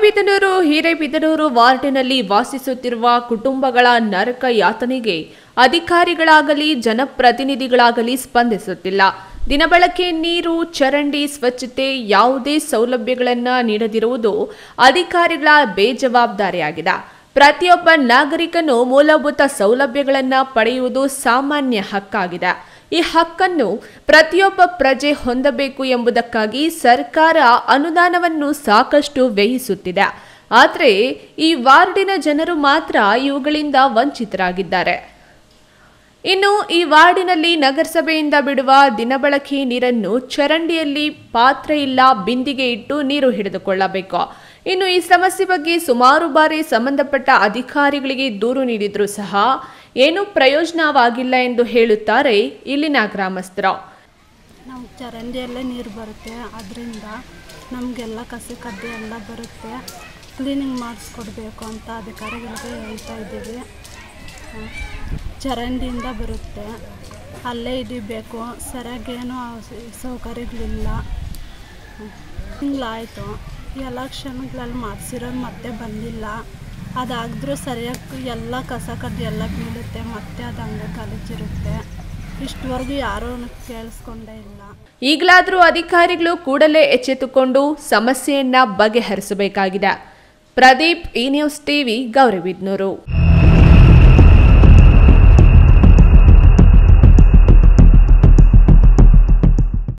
ಗೌರಿಬಿದನೂರು ಹಿರೇಬಿದನೂರು ವಾರ್ಡಿನಲ್ಲಿ ವಾಸಿಸುತ್ತಿರುವ ಕುಟುಂಬಗಳ ನರಕ ಯಾತನೆಗೆ ಅಧಿಕಾರಿಗಳಾಗಲಿ ಜನಪ್ರತಿನಿಧಿಗಳಾಗಲಿ ಸ್ಪಂದಿಸುತ್ತಿಲ್ಲ ದಿನಬಳಕೆ ನೀರು ಚರಂಡಿ ಸ್ವಚ್ಛತೆ ಯಾವುದೇ ಸೌಲಭ್ಯಗಳನ್ನು ನೀಡದಿರುವುದು ಅಧಿಕಾರಿಗಳ ಬೇಜವಾಬ್ದಾರಿಯಾಗಿದೆ ಪ್ರತಿಯೊಬ್ಬ ನಾಗರಿಕನು ಮೂಲಭೂತ ಸೌಲಭ್ಯಗಳನ್ನು ಪಡೆಯುವುದು ಸಾಮಾನ್ಯ ಹಕ್ಕಾಗಿದೆ ಈ ಹಕ್ಕನ್ನು ಪ್ರತಿಯೊಬ್ಬ ಪ್ರಜೆ ಹೊಂದಬೇಕು ಎಂಬುದಕ್ಕಾಗಿ ಸರ್ಕಾರ ಅನುದಾನವನ್ನು ಸಾಕಷ್ಟು ವ್ಯಯಿಸುತ್ತಿದೆ ಆದರೆ ಈ ವಾರ್ಡಿನ ಜನರು ಮಾತ್ರ ಇವುಗಳಿಂದ ವಂಚಿತರಾಗಿದ್ದಾರೆ ಇನ್ನು ಈ ವಾರ್ಡಿನಲ್ಲಿ ನಗರಸಭೆಯಿಂದ ಬಿಡುವ ದಿನಬಳಕೆ ನೀರನ್ನು ಚರಂಡಿಯಲ್ಲಿ ಪಾತ್ರೆ ಇಲ್ಲ ಬಿಂದಿಗೆ ಇಟ್ಟು ನೀರು ಹಿಡಿದುಕೊಳ್ಳಬೇಕು ಇನ್ನು ಈ ಸಮಸ್ಯೆ ಬಗ್ಗೆ ಸುಮಾರು ಬಾರಿ ಸಂಬಂಧಪಟ್ಟ ಅಧಿಕಾರಿಗಳಿಗೆ ದೂರು ನೀಡಿದರೂ ಸಹ ಏನೂ ಪ್ರಯೋಜನವಾಗಿಲ್ಲ ಎಂದು ಹೇಳುತ್ತಾರೆ ಇಲ್ಲಿನ ಗ್ರಾಮಸ್ಥರು ನಾವು ಚರಂಡಿಯಲ್ಲೇ ನೀರು ಬರುತ್ತೆ ಅದರಿಂದ ನಮಗೆಲ್ಲ ಕಸ ಕಡ್ಡಿ ಎಲ್ಲ ಬರುತ್ತೆ ಕ್ಲೀನಿಂಗ್ ಮಾಡಿಸ್ಕೊಡ್ಬೇಕು ಅಂತ ಅಧಿಕಾರಿಗಳಿಗೆ ಹೇಳ್ತಾ ಇದ್ದೀವಿ ಹ. ಚರಂಡಿಯಿಂದ ಬರುತ್ತೆ ಅಲ್ಲೇ ಹಿಡಿಬೇಕು ಸರಿಯಾಗೇನು ಸೌಕರ್ಯಗಳಿಲ್ಲ ತಿಂಗಳಾಯಿತು ಎಲೆಕ್ಷನ್ಗಳಲ್ಲಿ ಮಾಡಿಸಿರೋರು ಮತ್ತೆ ಬಂದಿಲ್ಲ ಅದಾಗಿದ್ರೂ ಸರಿಯಾಗಿ ಎಲ್ಲ ಕಸ ಕಡ್ಡಿ ಎಲ್ಲ ಬೀಳುತ್ತೆ ಮತ್ತೆ ಅದು ಹಂಗೆ ಗಲೀಜಿರುತ್ತೆ ಇಷ್ಟವರೆಗೂ ಯಾರೂ ಕೇಳಿಸ್ಕೊಂಡೇ ಇಲ್ಲ ಈಗಲಾದರೂ ಅಧಿಕಾರಿಗಳು ಕೂಡಲೇ ಎಚ್ಚೆತ್ತುಕೊಂಡು ಸಮಸ್ಯೆಯನ್ನ ಬಗೆಹರಿಸಬೇಕಾಗಿದೆ ಪ್ರದೀಪ್ ಈ ನ್ಯೂಸ್ ಟಿವಿ ಗೌರಿಬಿದ್ನೂರು